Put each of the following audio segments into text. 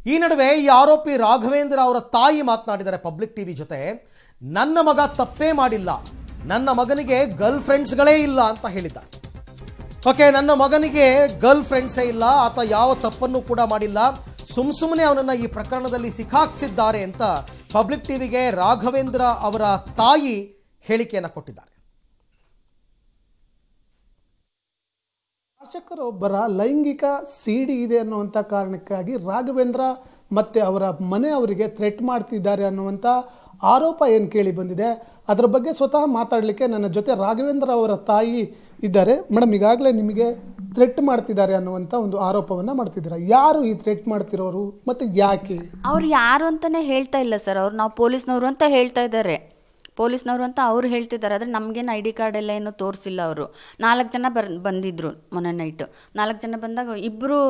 ಈ ನಡುವೆ ಈ ಆರೋಪಿ ರಾಘವೇಂದ್ರ ಅವರ ತಾಯಿ ಮಾತನಾಡಿದ್ದಾರೆ ಪಬ್ಲಿಕ್ ಟಿವಿ ಜೊತೆ ನನ್ನ ಮಗ ತಪ್ಪೇ ಮಾಡಿಲ್ಲ ನನ್ನ ಮಗನಿಗೆ ಗರ್ಲ್ ಫ್ರೆಂಡ್ಸ್ಗಳೇ ಇಲ್ಲ ಅಂತ ಹೇಳಿದ್ದಾರೆ ಓಕೆ ನನ್ನ ಮಗನಿಗೆ ಗರ್ಲ್ ಫ್ರೆಂಡ್ಸೇ ಇಲ್ಲ ಆತ ಯಾವ ತಪ್ಪನ್ನು ಕೂಡ ಮಾಡಿಲ್ಲ ಸುಮ್ ಸುಮ್ಮನೆ ಅವನನ್ನ ಈ ಪ್ರಕರಣದಲ್ಲಿ ಸಿಕ್ಕಾಕ್ಸಿದ್ದಾರೆ ಅಂತ ಪಬ್ಲಿಕ್ ಟಿವಿಗೆ ರಾಘವೇಂದ್ರ ಅವರ ತಾಯಿ ಹೇಳಿಕೆಯನ್ನು ಕೊಟ್ಟಿದ್ದಾರೆ ಶಾಸಕರೊಬ್ಬರ ಲೈಂಗಿಕ ಸಿಡಿ ಇದೆ ಅನ್ನುವಂಥ ಕಾರಣಕ್ಕಾಗಿ ರಾಘವೇಂದ್ರ ಮತ್ತೆ ಅವರ ಮನೆಯವರಿಗೆ ಥ್ರೆಟ್ ಮಾಡ್ತಿದ್ದಾರೆ ಅನ್ನುವಂಥ ಆರೋಪ ಏನು ಕೇಳಿ ಬಂದಿದೆ ಅದರ ಬಗ್ಗೆ ಸ್ವತಃ ಮಾತಾಡಲಿಕ್ಕೆ ನನ್ನ ಜೊತೆ ರಾಘವೇಂದ್ರ ಅವರ ತಾಯಿ ಇದ್ದಾರೆ ಮೇಡಮ್ ಈಗಾಗಲೇ ನಿಮಗೆ ಥ್ರೆಟ್ ಮಾಡ್ತಿದ್ದಾರೆ ಅನ್ನುವಂಥ ಒಂದು ಆರೋಪವನ್ನು ಮಾಡ್ತಿದ್ದೀರಾ ಯಾರು ಈ ಥ್ರೆಟ್ ಮಾಡ್ತಿರೋರು ಮತ್ತು ಯಾಕೆ ಅವ್ರು ಯಾರು ಅಂತಾನೆ ಹೇಳ್ತಾ ಇಲ್ಲ ಸರ್ ಅವ್ರು ನಾವು ಪೊಲೀಸ್ನವರು ಅಂತ ಹೇಳ್ತಾ ಇದ್ದಾರೆ ಪೊಲೀಸ್ನವರು ಅಂತ ಅವ್ರು ಹೇಳ್ತಿದ್ದಾರೆ ಆದರೆ ನಮಗೇನು ಐ ಡಿ ಕಾರ್ಡ್ ಎಲ್ಲ ಏನು ತೋರಿಸಿಲ್ಲ ಅವರು ನಾಲ್ಕು ಜನ ಬರ್ ಬಂದಿದ್ರು ಮೊನ್ನೆ ನೈಟು ನಾಲ್ಕು ಜನ ಬಂದಾಗ ಇಬ್ಬರು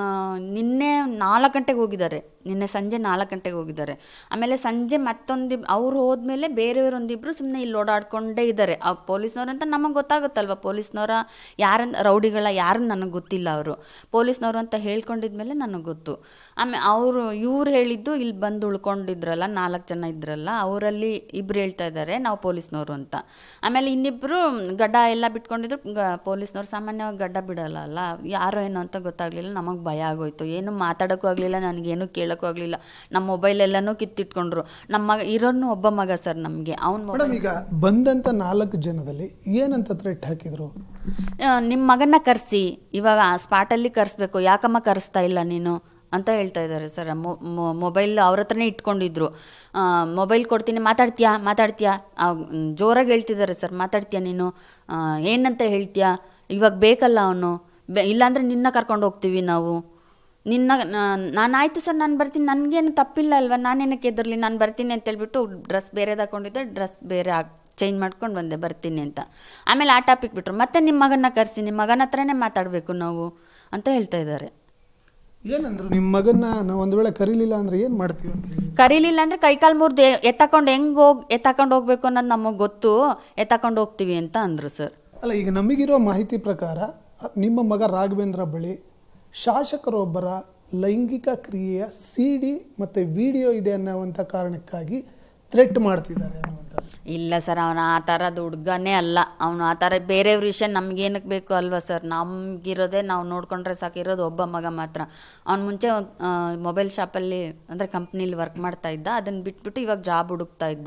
ನಿನ್ನೆ ನಾಲ್ಕು ಗಂಟೆಗೆ ಹೋಗಿದ್ದಾರೆ ನಿನ್ನೆ ಸಂಜೆ ನಾಲ್ಕು ಗಂಟೆಗೆ ಹೋಗಿದ್ದಾರೆ ಆಮೇಲೆ ಸಂಜೆ ಮತ್ತೊಂದು ಅವ್ರು ಹೋದ್ಮೇಲೆ ಬೇರೆಯವರೊಂದಿಬ್ರು ಸುಮ್ಮನೆ ಇಲ್ಲಿ ಓಡಾಡ್ಕೊಂಡೇ ಇದ್ದಾರೆ ಆ ಪೊಲೀಸ್ನವ್ರು ಅಂತ ನಮಗೆ ಗೊತ್ತಾಗುತ್ತಲ್ವ ಪೊಲೀಸ್ನವರ ಯಾರನ್ನ ರೌಡಿಗಳ ಯಾರು ನನಗೆ ಗೊತ್ತಿಲ್ಲ ಅವರು ಪೊಲೀಸ್ನವರು ಅಂತ ಹೇಳ್ಕೊಂಡಿದ್ಮೇಲೆ ನನಗೆ ಗೊತ್ತು ಆಮೇಲೆ ಅವರು ಇವ್ರು ಹೇಳಿದ್ದು ಇಲ್ಲಿ ಬಂದು ಉಳ್ಕೊಂಡಿದ್ರಲ್ಲ ನಾಲ್ಕು ಜನ ಇದ್ರಲ್ಲ ಅವರಲ್ಲಿ ಇಬ್ರು ಹೇಳ್ತಾ ಇದ್ದಾರೆ ನಾವು ಪೊಲೀಸ್ನವರು ಅಂತ ಆಮೇಲೆ ಇನ್ನಿಬ್ರು ಗಡ್ಡ ಎಲ್ಲ ಬಿಟ್ಕೊಂಡಿದ್ರು ಗ- ಪೊಲೀಸ್ನವ್ರು ಸಾಮಾನ್ಯವಾಗಿ ಗಡ್ಡ ಬಿಡಲ್ಲ ಅಲ್ಲ ಯಾರೋ ಏನೋ ಅಂತ ಗೊತ್ತಾಗ್ಲಿಲ್ಲ ನಮಗೆ ಭಯ ಆಗೋಯ್ತು ಏನು ಮಾತಾಡೋಕ್ಕೂ ಆಗಲಿಲ್ಲ ನನಗೇನು ಕೇಳೋಕ್ಕೂ ಆಗಲಿಲ್ಲ ನಮ್ಮ ಮೊಬೈಲ್ ಎಲ್ಲನೂ ಕಿತ್ತಿಟ್ಕೊಂಡ್ರು ನಮ್ಮ ಮಗ ಇರೋನು ಒಬ್ಬ ಮಗ ಸರ್ ನಮಗೆ ಅವ್ನ ಮೇಡಮ್ ಈಗ ಬಂದಂಥ ನಾಲ್ಕು ಜನದಲ್ಲಿ ಏನಂತ ಥ್ರೆಟ್ ಹಾಕಿದ್ರು ನಿಮ್ಮ ಮಗನ್ನ ಕರೆಸಿ ಇವಾಗ ಸ್ಪಾಟಲ್ಲಿ ಕರೆಸ್ಬೇಕು ಯಾಕಮ್ಮ ಕರೆಸ್ತಾ ಇಲ್ಲ ನೀನು ಅಂತ ಹೇಳ್ತಾ ಇದ್ದಾರೆ ಸರ್ ಮೊಬೈಲ್ ಅವ್ರ ಹತ್ರನೇ ಇಟ್ಕೊಂಡಿದ್ರು ಮೊಬೈಲ್ ಕೊಡ್ತೀನಿ ಮಾತಾಡ್ತೀಯಾ ಮಾತಾಡ್ತೀಯಾ ಆ, ಮ್, ಜೋರಾಗಿ ಹೇಳ್ತಿದ್ದಾರೆ ಸರ್ ಮಾತಾಡ್ತೀಯಾ ನೀನು ಆ, ಏನಂತ ಹೇಳ್ತೀಯಾ ಇವಾಗ ಬೇಕಲ್ಲ ಅವನು ಇಲ್ಲಾಂದ್ರೆ ನಿನ್ನ ಕರ್ಕೊಂಡು ಹೋಗ್ತೀವಿ ನಾವು ನಿನ್ನ ನಾನು ಆಯಿತು ಸರ್ ನಾನು ಬರ್ತೀನಿ ನನಗೇನು ತಪ್ಪಿಲ್ಲ ಅಲ್ವಾ ನಾನೇನಕ್ಕೆ ಎದುರ್ಲಿ ನಾನು ಬರ್ತೀನಿ ಅಂತ ಹೇಳ್ಬಿಟ್ಟು ಡ್ರೆಸ್ ಬೇರೆದು ಹಾಕೊಂಡಿದ್ದೆ ಡ್ರೆಸ್ ಬೇರೆ ಹಾಕ್ ಚೇಂಜ್ ಮಾಡ್ಕೊಂಡು ಬಂದೆ ಬರ್ತೀನಿ ಅಂತ ಆಮೇಲೆ ಆ ಟಾಪಿಕ್ ಬಿಟ್ರು ಮತ್ತೆ ನಿಮ್ಮ ಮಗನ ಕರೆಸಿ ನಿಮ್ಮ ಮಗನ ಹತ್ರನೇ ಮಾತಾಡಬೇಕು ನಾವು ಅಂತ ಹೇಳ್ತಾ ಇದ್ದಾರೆ ಏನಂದ್ರು ನಿಮ್ಮ ಮಗನ್ನ ನಾವು ಒಂದು ವೇಳೆ ಕರೀಲಿಲ್ಲ ಅಂದ್ರೆ ಏನು ಮಾಡ್ತೀವಿ ಅಂತ ಹೇಳಿ ಕರೀಲಿಲ್ಲ ಅಂದ್ರೆ ಕೈಕಾಲು ಮುರಿದು ಎತ್ತಕೊಂಡು ಹೆಂಗ್ ಹೋಗ್ ಎತ್ತಕೊಂಡು ಹೋಗ್ಬೇಕು ಅನ್ನೋದು ನಮಗೆ ಗೊತ್ತು ಎತ್ತಕೊಂಡು ಹೋಗ್ತೀವಿ ಅಂತ ಅಂದ್ರು ಸರ್ ಅಲ್ಲ ಈಗ ನಮಗಿರೋ ಮಾಹಿತಿ ಪ್ರಕಾರ ನಿಮ್ಮ ಮಗ ರಾಘವೇಂದ್ರ ಬಳಿ ಶಾಸಕರೊಬ್ಬರ ಲೈಂಗಿಕ ಕ್ರಿಯೆಯ ಸಿ ಡಿ ಮತ್ತು ವಿಡಿಯೋ ಇದೆ ಅನ್ನುವಂಥ ಕಾರಣಕ್ಕಾಗಿ ಥ್ರೆಟ್ ಮಾಡ್ತಿದ್ದಾರೆ ಅನ್ನುವಂಥದ್ದು ಇಲ್ಲ ಸರ್ ಅವನು ಆ ಥರದ ಹುಡ್ಗನೇ ಅಲ್ಲ ಅವನು ಆ ಥರ ಬೇರೆಯವ್ರ ವಿಷಯ ನಮ್ಗೇನಕ್ಕೆ ಬೇಕು ಅಲ್ವಾ ಸರ್ ನಮಗಿರೋದೇ ನಾವು ನೋಡ್ಕೊಂಡ್ರೆ ಸಾಕಿರೋದು ಒಬ್ಬ ಮಗ ಮಾತ್ರ ಅವ್ನು ಮುಂಚೆ ಮೊಬೈಲ್ ಶಾಪಲ್ಲಿ ಅಂದರೆ ಕಂಪ್ನಿಲಿ ವರ್ಕ್ ಮಾಡ್ತಾ ಇದ್ದ ಅದನ್ನು ಬಿಟ್ಬಿಟ್ಟು ಇವಾಗ ಜಾಬ್ ಹುಡುಕ್ತಾ ಇದ್ದ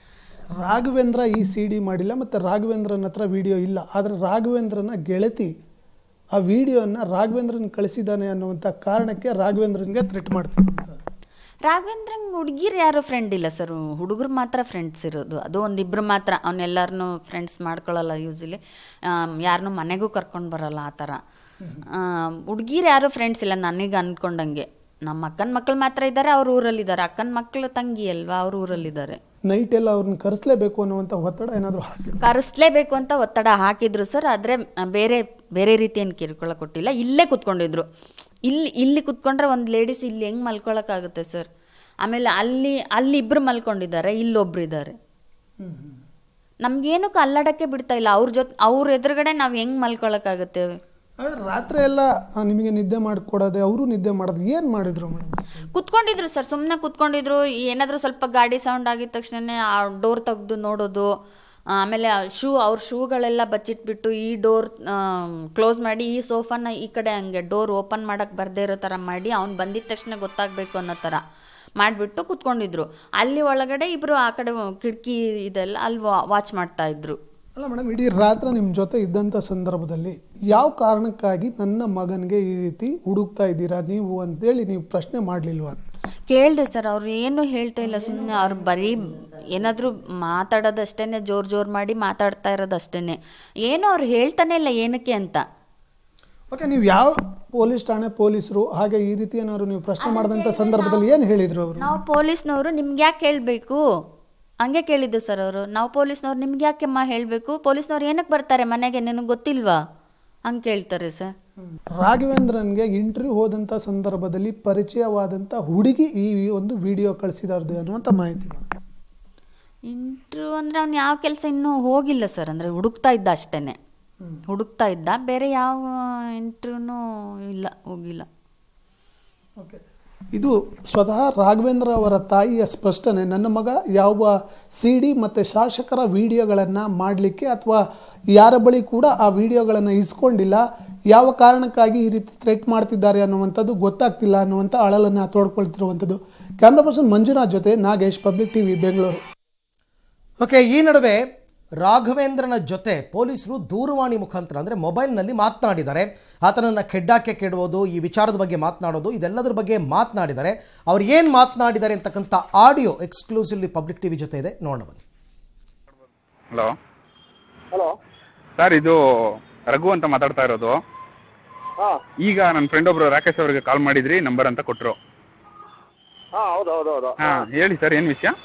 ರಾಘವೇಂದ್ರ ಈ ಸಿ ಡಿ ಮಾಡಿಲ್ಲ ಮತ್ತು ರಾಘವೇಂದ್ರನ ಹತ್ರ ವಿಡಿಯೋ ಇಲ್ಲ ಆದರೆ ರಾಘವೇಂದ್ರನ ಗೆಳತಿ ಆ ವಿಡಿಯೋನ ರಾಘವೇಂದ್ರನ್ ಕಳಿಸಿದ್ದಾನೆ ಅನ್ನುವಂಥ ಕಾರಣಕ್ಕೆ ರಾಘವೇಂದ್ರನ್ಗೆ ಥ್ರೆಟ್ ಮಾಡ್ತಿದ್ದಾರೆ ರಾಘವೇಂದ್ರಂಗ್ ಹುಡುಗಿರು ಯಾರು ಫ್ರೆಂಡ್ ಇಲ್ಲ ಸರ್ ಹುಡುಗರು ಮಾತ್ರ ಫ್ರೆಂಡ್ಸ್ ಇರೋದು ಅದು ಒಂದಿಬ್ರು ಮಾತ್ರ ಅವನ್ನೆಲ್ಲರನ್ನೂ ಫ್ರೆಂಡ್ಸ್ ಮಾಡ್ಕೊಳ್ಳಲ್ಲ ಯೂಸಲಿ ಯಾರನ್ನೂ ಮನೆಗೂ ಕರ್ಕೊಂಡು ಬರಲ್ಲ ಆ ಥರ ಹುಡುಗಿರು ಯಾರು ಫ್ರೆಂಡ್ಸ್ ಇಲ್ಲ ನನಗೆ ಅಂದ್ಕೊಂಡಂಗೆ ನಮ್ಮ ಅಕ್ಕನ ಮಕ್ಕಳು ಮಾತ್ರ ಇದ್ದಾರೆ ಅವ್ರ ಊರಲ್ಲಿದ್ದಾರೆ ಅಕ್ಕನ ಮಕ್ಕಳು ತಂಗಿ ಅಲ್ವಾ ಅವ್ರ ಊರಲ್ಲಿದ್ದಾರೆ ನೈಟ್ ಎಲ್ಲ ಅವ್ರನ್ನ ಕರೆಸಲೇಬೇಕು ಅನ್ನುವಂಥ ಒತ್ತಡ ಏನಾದರೂ ಹಾಕಿದ್ರು ಕರೆಸ್ಲೇಬೇಕು ಅಂತ ಒತ್ತಡ ಹಾಕಿದ್ರು ಸರ್ ಆದರೆ ಬೇರೆ ಬೇರೆ ರೀತಿ ಏನು ಕಿರುಕುಳ ಕೊಟ್ಟಿಲ್ಲ ಇಲ್ಲೇ ಕುತ್ಕೊಂಡಿದ್ರು ಇಲ್ಲಿ ಇಲ್ಲಿ ಕುತ್ಕೊಂಡ್ರೆ ಒಂದು ಲೇಡೀಸ್ ಇಲ್ಲಿ ಹೆಂಗೆ ಮಲ್ಕೊಳಕ್ಕಾಗುತ್ತೆ ಸರ್ ಆಮೇಲೆ ಅಲ್ಲಿ ಅಲ್ಲಿ ಇಬ್ರು ಮಲ್ಕೊಂಡಿದ್ದಾರೆ ಇಲ್ಲೊಬ್ರು ಇದ್ದಾರೆ ನಮ್ಗೇನಕ್ಕೂ ಅಲ್ಲಾಡಕ್ಕೆ ಬಿಡ್ತಾ ಇಲ್ಲ ಅವ್ರ ಜೊತೆ ಅವ್ರ ಎದುರುಗಡೆ ನಾವು ಹೆಂಗ್ ಮಲ್ಕೊಳಕ್ಕಾಗುತ್ತೆ ಆದ್ರೆ ರಾತ್ರಿ ಎಲ್ಲ ಆ, ನಿಮಗೆ ನಿದ್ದೆ ಮಾಡಿಕೊಡೋದೆ ಅವರು ನಿದ್ದೆ ಮಾಡೋದು ಏನು ಮಾಡಿದ್ರು ಮೇಡಮ್ ಕುತ್ಕೊಂಡಿದ್ರು ಸರ್ ಸುಮ್ಮನೆ ಕುತ್ಕೊಂಡಿದ್ರು ಏನಾದರೂ ಸ್ವಲ್ಪ ಗಾಡಿ ಸೌಂಡ್ ಆಗಿದ ತಕ್ಷಣ ಆ ಡೋರ್ ತೆಗ್ದು ನೋಡೋದು ಆಮೇಲೆ ಶೂ ಅವ್ರ ಶೂಗಳೆಲ್ಲ ಬಚ್ಚಿಟ್ಬಿಟ್ಟು ಈ ಡೋರ್ ಕ್ಲೋಸ್ ಮಾಡಿ ಈ ಸೋಫಾನ ಈ ಕಡೆ ಹಂಗೆ ಡೋರ್ ಓಪನ್ ಮಾಡಕ್ಕೆ ಬರ್ದೇ ಇರೋ ಥರ ಮಾಡಿ ಅವ್ನು ಬಂದಿದ ತಕ್ಷಣ ಗೊತ್ತಾಗಬೇಕು ಅನ್ನೋ ಥರ ಮಾಡಿಬಿಟ್ಟು ಕುತ್ಕೊಂಡಿದ್ರು ಅಲ್ಲಿ ಒಳಗಡೆ ಇಬ್ಬರು ಆ ಕಡೆ ಕಿಟಕಿ ಇದೆಲ್ಲ ಅಲ್ಲಿ ವಾಚ್ ಮಾಡ್ತಾ ಇದ್ರು ಅಲ್ಲ ಮೇಡಮ್ ಇಡೀ ರಾತ್ರಿ ನಿಮ್ಮ ಜೊತೆ ಇದ್ದಂಥ ಸಂದರ್ಭದಲ್ಲಿ ಯಾವ ಕಾರಣಕ್ಕಾಗಿ ನನ್ನ ಮಗನಿಗೆ ಈ ರೀತಿ ಹುಡುಕ್ತಾ ಇದ್ದೀರಾ ನೀವು ಅಂತೇಳಿ ನೀವು ಪ್ರಶ್ನೆ ಮಾಡಲಿಲ್ವಾ ಕೇಳಿದೆ ಸರ್ ಅವ್ರು ಏನು ಹೇಳ್ತಾ ಇಲ್ಲ ಸುಮ್ಮನೆ ಅವ್ರು ಬರೀ ಏನಾದರೂ ಮಾತಾಡೋದಷ್ಟೇನೆ ಜೋರ್ ಜೋರ್ ಮಾಡಿ ಮಾತಾಡ್ತಾ ಇರೋದಷ್ಟೇನೆ ಏನು ಅವ್ರು ಹೇಳ್ತಾನೆ ಇಲ್ಲ ಏನಕ್ಕೆ ಅಂತ ಓಕೆ ನೀವು ಯಾವ ಪೊಲೀಸ್ ಠಾಣೆ ಪೊಲೀಸರು ಹಾಗೆ ಈ ರೀತಿ ಏನಾದ್ರು ನೀವು ಪ್ರಶ್ನೆ ಮಾಡಿದಂಥ ಸಂದರ್ಭದಲ್ಲಿ ಏನು ಹೇಳಿದ್ರು ಅವರು ನಾವು ಪೊಲೀಸ್ನವರು ನಿಮ್ಗೆ ಯಾಕೆ ಹೇಳಬೇಕು ಹಂಗೆ ಕೇಳಿದ್ದು ಸರ್ ಅವರು ನಾವು ಪೊಲೀಸ್ನವ್ರು ನಿಮ್ಗೆ ಯಾಕೆಮ್ಮ ಹೇಳಬೇಕು ಪೊಲೀಸ್ನವ್ರು ಏನಕ್ಕೆ ಬರ್ತಾರೆ ಮನೆಗೆ ನಿನಗೆ ಗೊತ್ತಿಲ್ವಾ ಹಂಗೆ ಕೇಳ್ತಾರೆ ಸರ್ ರಾಘವೇಂದ್ರನ್ಗೆ ಇಂಟರ್ವ್ಯೂ ಹೋದಂಥ ಸಂದರ್ಭದಲ್ಲಿ ಪರಿಚಯವಾದಂಥ ಹುಡುಗಿ ಈ ಒಂದು ವಿಡಿಯೋ ಕಳಿಸಿದಾರ್ದು ಅನ್ನುವಂಥ ಮಾಹಿತಿ ಇಂಟ್ರ್ಯೂ ಅಂದರೆ ಅವ್ನು ಯಾವ ಕೆಲಸ ಇನ್ನೂ ಹೋಗಿಲ್ಲ ಸರ್ ಅಂದರೆ ಹುಡುಕ್ತಾ ಇದ್ದ ಅಷ್ಟೇನೆ ಹುಡುಕ್ತಾ ಇದ್ದ ಬೇರೆ ಯಾವ ಇಂಟ್ರ್ಯೂನೂ ಇಲ್ಲ ಹೋಗಿಲ್ಲ ಓಕೆ ಇದು ಸ್ವತಃ ರಾಘವೇಂದ್ರ ಅವರ ತಾಯಿಯ ಸ್ಪಷ್ಟನೆ ನನ್ನ ಮಗ ಯಾವ ಸಿ ಡಿ ಮತ್ತು ಶಾಸಕರ ವಿಡಿಯೋಗಳನ್ನು ಮಾಡಲಿಕ್ಕೆ ಅಥವಾ ಯಾರ ಬಳಿ ಕೂಡ ಆ ವಿಡಿಯೋಗಳನ್ನು ಇಸ್ಕೊಂಡಿಲ್ಲ ಯಾವ ಕಾರಣಕ್ಕಾಗಿ ಈ ರೀತಿ ಥ್ರೆಟ್ ಮಾಡ್ತಿದ್ದಾರೆ ಅನ್ನುವಂಥದ್ದು ಗೊತ್ತಾಗ್ತಿಲ್ಲ ಅನ್ನುವಂಥ ಅಳಲನ್ನು ತೋಡ್ಕೊಳ್ತಿರುವಂಥದ್ದು ಕ್ಯಾಮ್ರಾ ಪರ್ಸನ್ ಮಂಜುನಾಥ್ ಜೊತೆ Nagesh public TV Bengaluru okay ಈ ನಡುವೆ ರಾಘವೇಂದ್ರನ ಜೊತೆ ಪೊಲೀಸರು ದೂರವಾಣಿ ಮುಖಾಂತರ ಅಂದರೆ ಮೊಬೈಲ್ನಲ್ಲಿ ಮಾತನಾಡಿದ್ದಾರೆ ಆತನನ್ನು ಕೆಡ್ಡಾಕೆ ಕೆಡುವುದು ಈ ವಿಚಾರದ ಬಗ್ಗೆ ಮಾತನಾಡೋದು ಇದೆಲ್ಲದರ ಬಗ್ಗೆ ಮಾತನಾಡಿದ್ದಾರೆ ಅವ್ರು ಏನು ಮಾತನಾಡಿದ್ದಾರೆ ಅಂತಕ್ಕಂಥ ಆಡಿಯೋ ಎಕ್ಸ್ಕ್ಲೂಸಿವ್ಲಿ ಪಬ್ಲಿಕ್ ಟಿವಿ ಜೊತೆ ಇದೆ ನೋಡೋಣ ಬನ್ನಿ ಹಲೋ ಹಲೋ ಸರ್ ಇದು ರಘು ಅಂತ ಮಾತಾಡ್ತಾ ಇರೋದು ಹಾ ಈಗ ನನ್ನ ಫ್ರೆಂಡ್ ಒಬ್ರು ರಾಕೇಶ್ ಅವರಿಗೆ ಕಾಲ್ ಮಾಡಿದ್ರಿ ನಂಬರ್ ಅಂತ ಕೊಟ್ರು ಹಾ ಹೌದು ಹೌದು ಹೌದು ಹಾ ಹೇಳಿ ಸರ್ ಏನ್ ವಿಷಯ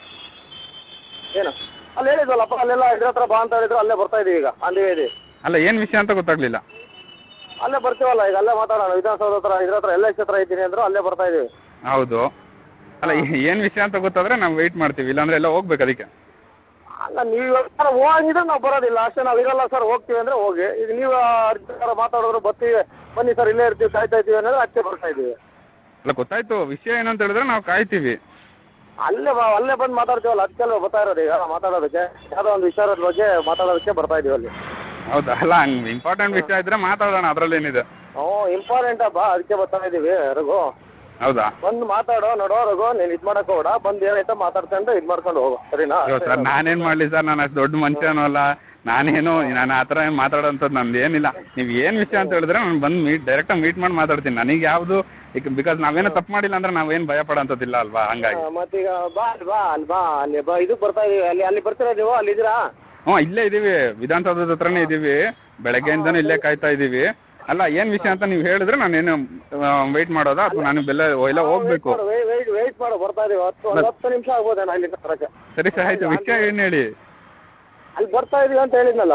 ಏನು ಅಲ್ಲಿ ಹೇಳಿದ್ವಲ್ಲಪ್ಪ ಅಲ್ಲೆಲ್ಲ ಇದ್ರ ಹತ್ರ ಬಾ ಅಂತ ಹೇಳಿದ್ರು ಅಲ್ಲೇ ಬರ್ತಾ ಇದೀವಿ ಈಗ ಅಲ್ಲಿ ಇದೀವಿ ಅಲ್ಲ ಏನ್ ವಿಷಯ ಅಂತ ಗೊತ್ತಾಗ್ಲಿಲ್ಲ ಅಲ್ಲೇ ಬರ್ತೀವಲ್ಲ ಈಗ ಅಲ್ಲೇ ಮಾತಾಡೋಣ ವಿಧಾನಸೌಧ ಹತ್ರ ಇದ್ರ ಹತ್ರ ಎಲ್ಲ ಹತ್ರ ಇದ್ದೀನಿ ಅಂದ್ರು ಅಲ್ಲೇ ಬರ್ತಾ ಇದೀವಿ ಹೌದು ಅಲ್ಲ ಏ- ಏನ್ ವಿಷಯ ಅಂತ ಗೊತ್ತಾದ್ರೆ ನಾವು ವೆಯ್ಟ್ ಮಾಡ್ತೀವಿ ಇಲ್ಲಾಂದ್ರೆ ಎಲ್ಲ ಹೋಗ್ಬೇಕು ಅದಕ್ಕೆ ಅಲ್ಲ ನೀವು ಇವತ್ತು ಹೋಗಿದ್ರೆ ನಾವು ಬರೋದಿಲ್ಲ ಅಷ್ಟೇ ನಾವು ಇರಲ್ಲ ಸರ್ ಹೋಗ್ತೀವಿ ಅಂದ್ರೆ ಹೋಗಿ ಈಗ ನೀವು ಅರ್ಜಿ ಮಾತಾಡಿದ್ರು ಬರ್ತೀವಿ ಬನ್ನಿ ಸರ್ ಇಲ್ಲೇ ಇರ್ತೀವಿ ಕಾಯ್ತಾ ಇದ್ದೀವಿ ಅಂದ್ರೆ ಅಷ್ಟೇ ಬರ್ತಾ ಇದೀವಿ ಅಲ್ಲ ಗೊತ್ತಾಯ್ತು ವಿಷಯ ಏನಂತ ಹೇಳಿದ್ರೆ ನಾವು ಕಾಯ್ತೀವಿ ಅಲ್ಲೇ ಬಾ ಅಲ್ಲೇ ಬಂದು ಮಾತಾಡ್ತೀವಲ್ಲ ಅದಕ್ಕೆಲ್ಲ ಬರ್ತಾ ಇರೋದು ಈಗ ಮಾತಾಡೋದಕ್ಕೆ ಯಾವ್ದೋ ಒಂದು ವಿಚಾರದ ಬಗ್ಗೆ ಮಾತಾಡೋದಕ್ಕೆ ಬರ್ತಾ ಇದೀವಿ ಅಲ್ಲಿ ಹೌದಾ ಅಲ್ಲ ಇಂಪಾರ್ಟೆಂಟ್ ವಿಷಯ ಇದ್ರೆ ಮಾತಾಡೋಣ ಅದ್ರಲ್ಲಿ ಏನಿದೆ ಹ್ಞೂ ಇಂಪಾರ್ಟೆಂಟ್ ಬಾ ಅದಕ್ಕೆ ಬರ್ತಾ ಇದೀವಿ ರಘು ಹೌದಾ ಬಂದ್ ಮಾತಾಡೋ ನೋಡೋ ರಘು ನೀನ್ ಇದ್ ಮಾಡಕ್ ಹೋಗ್ಬೇಡ ಬಂದ್ ಏನೈತೆ ಮಾತಾಡ್ಕೊಂಡು ಇದ್ ಮಾಡ್ಕೊಂಡು ಹೋಗು ಸರಿನಾ ಅಯ್ಯೋ ಸರ್ ನಾನೇನ್ ಮಾಡ್ಲಿ ಸರ್ ನಾನು ಅಷ್ಟು ದೊಡ್ಡ ಮನುಷ್ಯನೂ ಅಲ್ಲ ನಾನೇನು ನಾನು ಆತರ ಏನ್ ಮಾತಾಡೋಂಥದ್ದು ನಂದು ಏನಿಲ್ಲ ನೀವ್ ಏನ್ ವಿಷಯ ಅಂತ ಹೇಳಿದ್ರೆ ನಾನು ಬಂದ್ ಮೀಟ್ ಡೈರೆಕ್ಟ್ ಮೀಟ್ ಮಾಡಿ ಮಾತಾಡ್ತೀನಿ ನನಗೆ ಯಾವ್ದು ಬಿಕಾಸ್ ನಾವೇನೋ ತಪ್ಪು ಮಾಡಿಲ್ಲ ಅಂದ್ರೆ ನಾವೇನ್ ಭಯ ಪಡೋಂಥದ್ದಿಲ್ಲ ಅಲ್ವಾ ಹಂಗಾಗಿ ಆ, ಮತ್ತೀಗ ಬಾ ಅಲ್ಲಿ ಬಾ ಅಲ್ಲಿ ಬಾ ಅಲ್ಲಿ ಬಾ ಇದಕ್ ಬರ್ತಾ ಇದೀವಿ ಅಲ್ಲಿ ಅಲ್ಲಿ ಬರ್ತೀರಾ ನೀವು ಅಲ್ಲಿ ಇದೀರಾ ಹ್ಮ್ ಇಲ್ಲೇ ಇದೀವಿ ವಿಧಾನಸೌಧದ ಹತ್ರನೇ ಇದೀವಿ ಬೆಳಗ್ಗೆಯಿಂದನೂ ಇಲ್ಲೇ ಕಾಯ್ತಾ ಇದೀವಿ ಅಲ್ಲ ಏನ್ ವಿಷಯ ಅಂತ ನೀವ್ ಹೇಳಿದ್ರೆ ನಾನೇನು ವೆಯ್ಟ್ ಮಾಡೋದಾ ಅಥವಾ ನಾನು ಬೆಲ್ಲ ಎಲ್ಲ ಹೋಗ್ಬೇಕು ವೆಯ್ಟ್ ವೆಯ್ಟ್ ಮಾಡು ಬರ್ತಾ ಇದೀವಿ ಹತ್ತು ಒಂದ್ ಹತ್ತು ನಿಮಿಷ ಆಗ್ಬೋದೇನೋ ಅಲ್ಲಿ ತರಕ್ಕೆ ಸರಿ ಸರ್ ಆಯ್ತು ವಿಷಯ ಏನ್ ಹೇಳಿ ಅಲ್ಲಿ ಬರ್ತಾ ಇದೀವಿ ಅಂತ ಹೇಳಿದ್ನಲ್ಲ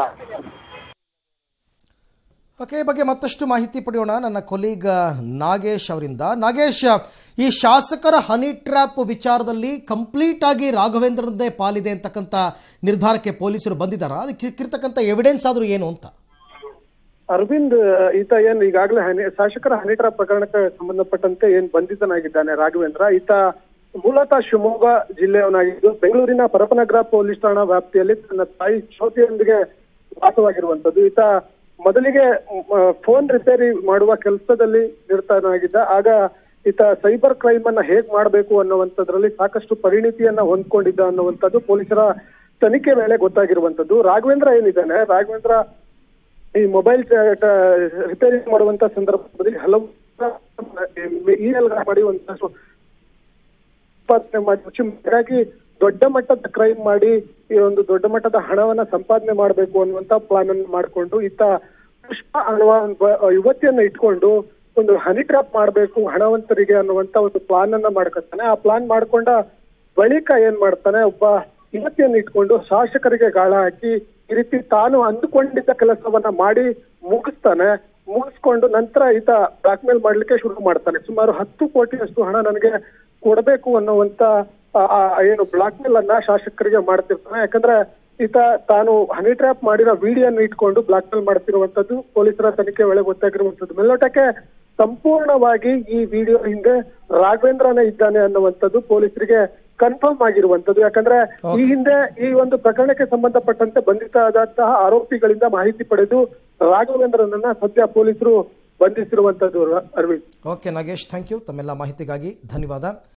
ಓಕೆ ಈ ಬಗ್ಗೆ ಮತ್ತಷ್ಟು ಮಾಹಿತಿ ಪಡೆಯೋಣ ನನ್ನ ಕೊಲೀಗ್ ನಾಗೇಶ್ ಅವರಿಂದ ನಾಗೇಶ್ ಈ ಶಾಸಕರ ಹನಿ ಟ್ರ್ಯಾಪ್ ವಿಚಾರದಲ್ಲಿ ಕಂಪ್ಲೀಟ್ ಆಗಿ ರಾಘವೇಂದ್ರನದ್ದೇ ಪಾಲಿದೆ ಅಂತಕ್ಕಂಥ ನಿರ್ಧಾರಕ್ಕೆ ಪೊಲೀಸರು ಬಂದಿದ್ದಾರಾ ಅದಕ್ಕೆ ಸಿಕ್ಕಿರ್ತಕ್ಕಂಥ ಎವಿಡೆನ್ಸ್ ಆದರೂ ಏನು ಅಂತ ಅರವಿಂದ್ ಈತ ಏನ್ ಈಗಾಗಲೇ ಹನಿ ಶಾಸಕರ ಹನಿ ಟ್ರಾಪ್ ಪ್ರಕರಣಕ್ಕೆ ಸಂಬಂಧಪಟ್ಟಂತೆ ಏನ್ ಬಂಧಿತನಾಗಿದ್ದಾನೆ ರಾಘವೇಂದ್ರ ಈತ ಮೂಲತಃ ಶಿವಮೊಗ್ಗ ಜಿಲ್ಲೆಯವನಾಗಿದ್ದು ಬೆಂಗಳೂರಿನ ಪರಪನಗರ ಪೊಲೀಸ್ ಠಾಣಾ ವ್ಯಾಪ್ತಿಯಲ್ಲಿ ತನ್ನ ತಾಯಿ ಜ್ಯೋತಿಯೊಂದಿಗೆ ವಾಸವಾಗಿರುವಂತದ್ದು ಈತ ಮೊದಲಿಗೆ ಫೋನ್ ರಿಪೇರಿ ಮಾಡುವ ಕೆಲಸದಲ್ಲಿ ನಿರತನಾಗಿದ್ದ ಆಗ ಈತ ಸೈಬರ್ ಕ್ರೈಮ್ ಅನ್ನ ಹೇಗ್ ಮಾಡಬೇಕು ಅನ್ನುವಂಥದ್ರಲ್ಲಿ ಸಾಕಷ್ಟು ಪರಿಣಿತಿಯನ್ನ ಹೊಂದ್ಕೊಂಡಿದ್ದ ಅನ್ನುವಂಥದ್ದು ಪೊಲೀಸರ ತನಿಖೆ ವೇಳೆ ಗೊತ್ತಾಗಿರುವಂತದ್ದು ರಾಘವೇಂದ್ರ ಏನಿದ್ದಾನೆ ರಾಘವೇಂದ್ರ ಈ ಮೊಬೈಲ್ ರಿಪೇರಿ ಮಾಡುವಂತ ಸಂದರ್ಭದಲ್ಲಿ ಹಲವು ಇಮೇಲ್ ಮಾಡಿ ಒಂದಷ್ಟು ಸಂಪಾದನೆ ಮಾಡಿ ಹಾಗಾಗಿ ದೊಡ್ಡ ಮಟ್ಟದ ಕ್ರೈಮ್ ಮಾಡಿ ಈ ಒಂದು ದೊಡ್ಡ ಮಟ್ಟದ ಹಣವನ್ನ ಸಂಪಾದನೆ ಮಾಡಬೇಕು ಅನ್ನುವಂತ ಪ್ಲಾನ್ ಅನ್ನು ಮಾಡಿಕೊಂಡು ಈತ ಪುಷ್ಪ ಅನ್ನುವ ಒಬ್ಬ ಯುವತಿಯನ್ನ ಇಟ್ಕೊಂಡು ಒಂದು ಹನಿ ಟ್ರಾಪ್ ಮಾಡಬೇಕು ಹಣವಂತರಿಗೆ ಅನ್ನುವಂತ ಒಂದು ಪ್ಲಾನ್ ಅನ್ನ ಮಾಡ್ಕೊತಾನೆ ಆ ಪ್ಲಾನ್ ಮಾಡ್ಕೊಂಡ ಬಳಿಕ ಏನ್ ಮಾಡ್ತಾನೆ ಒಬ್ಬ ಯುವತಿಯನ್ನು ಇಟ್ಕೊಂಡು ಶಾಸಕರಿಗೆ ಗಾಳ ಹಾಕಿ ಈ ರೀತಿ ತಾನು ಅಂದುಕೊಂಡಿದ್ದ ಕೆಲಸವನ್ನ ಮಾಡಿ ಮುಗಿಸ್ತಾನೆ ಮುಗಿಸ್ಕೊಂಡು ನಂತರ ಈತ ಬ್ಲಾಕ್ ಮೇಲ್ ಮಾಡ್ಲಿಕ್ಕೆ ಶುರು ಮಾಡ್ತಾನೆ ಸುಮಾರು ಹತ್ತು ಕೋಟಿಯಷ್ಟು ಹಣ ನನಗೆ ಕೊಡಬೇಕು ಅನ್ನುವಂತ ಆ- ಆ ಏನು ಬ್ಲಾಕ್ ಮೇಲ್ ಅನ್ನ ಶಾಸಕರಿಗೆ ಮಾಡ್ತಿರ್ತಾನೆ ಯಾಕಂದ್ರೆ ಈತ ತಾನು ಹನಿ ಟ್ರ್ಯಾಪ್ ಮಾಡಿರೋ ವಿಡಿಯೋನ ಇಟ್ಕೊಂಡು ಬ್ಲಾಕ್ ಮೇಲ್ ಮಾಡ್ತಿರುವಂತದ್ದು ಪೊಲೀಸರ ತನಿಖೆ ವೇಳೆ ಗೊತ್ತಾಗಿರುವಂತದ್ದು ಮೇಲ್ನೋಟಕ್ಕೆ ಸಂಪೂರ್ಣವಾಗಿ ಈ ವಿಡಿಯೋ ಹಿಂದೆ ರಾಘವೇಂದ್ರನೇ ಇದ್ದಾನೆ ಅನ್ನುವಂಥದ್ದು ಪೊಲೀಸರಿಗೆ ಕನ್ಫರ್ಮ್ ಆಗಿರುವಂತದ್ದು ಯಾಕಂದ್ರೆ ಈ ಹಿಂದೆ ಈ ಒಂದು ಪ್ರಕರಣಕ್ಕೆ ಸಂಬಂಧಪಟ್ಟಂತೆ ಬಂಧಿತರಾದಂತಹ ಆರೋಪಿಗಳಿಂದ ಮಾಹಿತಿ ಪಡೆದು ರಾಘವೇಂದ್ರನನ್ನ ಸದ್ಯ ಪೊಲೀಸರು ಬಂಧಿಸಿರುವಂತದ್ದು Arvind okay Nagesh thank you ತಮ್ಮೆಲ್ಲ ಮಾಹಿತಿಗಾಗಿ ಧನ್ಯವಾದ